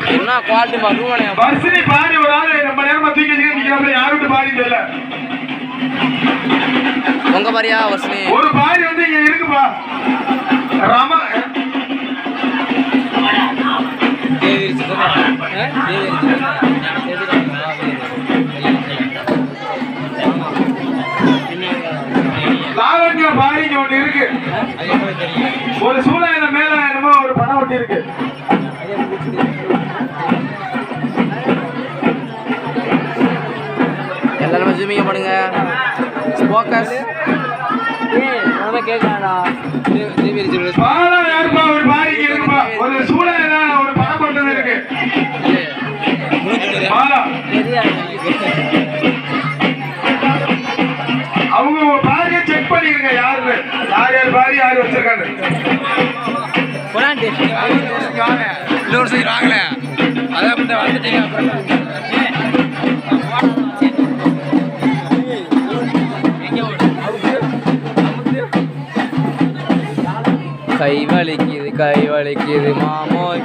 என்ன குவாலிட்டி ரூபானே வர்ஷினி பாடி ஒரு ஆளு ரொம்ப நேரமா தூக்கி வச்சுக்கிட்டு நிக்கிறாப்புல யாரும் பாடி தெரியல உங்க பாரியா வர்ஷினி ஒரு பாடி வந்து இங்க இருக்குப்பா ரம லாவண்யா பாடி இங்க ஒண்ணு இருக்கு ஒரு சூழல மேல என்னமோ ஒரு படம் ஒட்டி இருக்கு எல்லாருமே ஜூமிங்க பண்ணுங்க ஃபோக்கஸ் பாலா யாருப்பா ஒரு பாடி இங்க இருக்குப்பா ஒரு சூழல ஒரு படம் போட்டது இருக்கு பாலா அவங்க உங்க பாடியை செக் பண்ணிருங்க யாருன்னு யார் யார் பாடி யார் வச்சிருக்காங்க இன்னொரு சைடு வாங்கல அதான் வந்துட்டீங்க அப்புறம் கை வலிக்குது கை வலிக்குது மாமோய்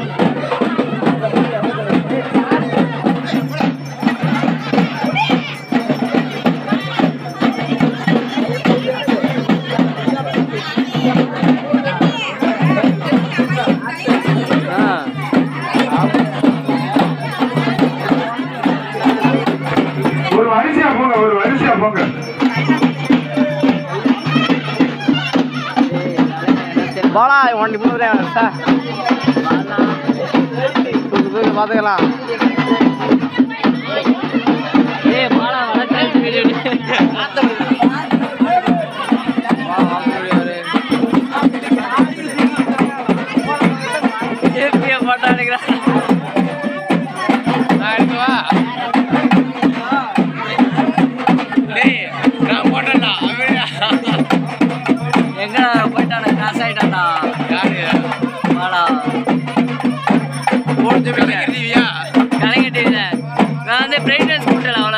ஆ ஒரு வரிசையா போங்க ஒரு வரிசையா போங்க பாலா ஒன் முன்னூறு சார் தூக்கு தூக்கி பார்த்துக்கலாம் எங்க போயிட்டான காசு ஆயிட்டான்டா வாடா கலைஞர் டிவில நான் வந்து பிரைட்னஸ் கூட்டல அவ்வளோ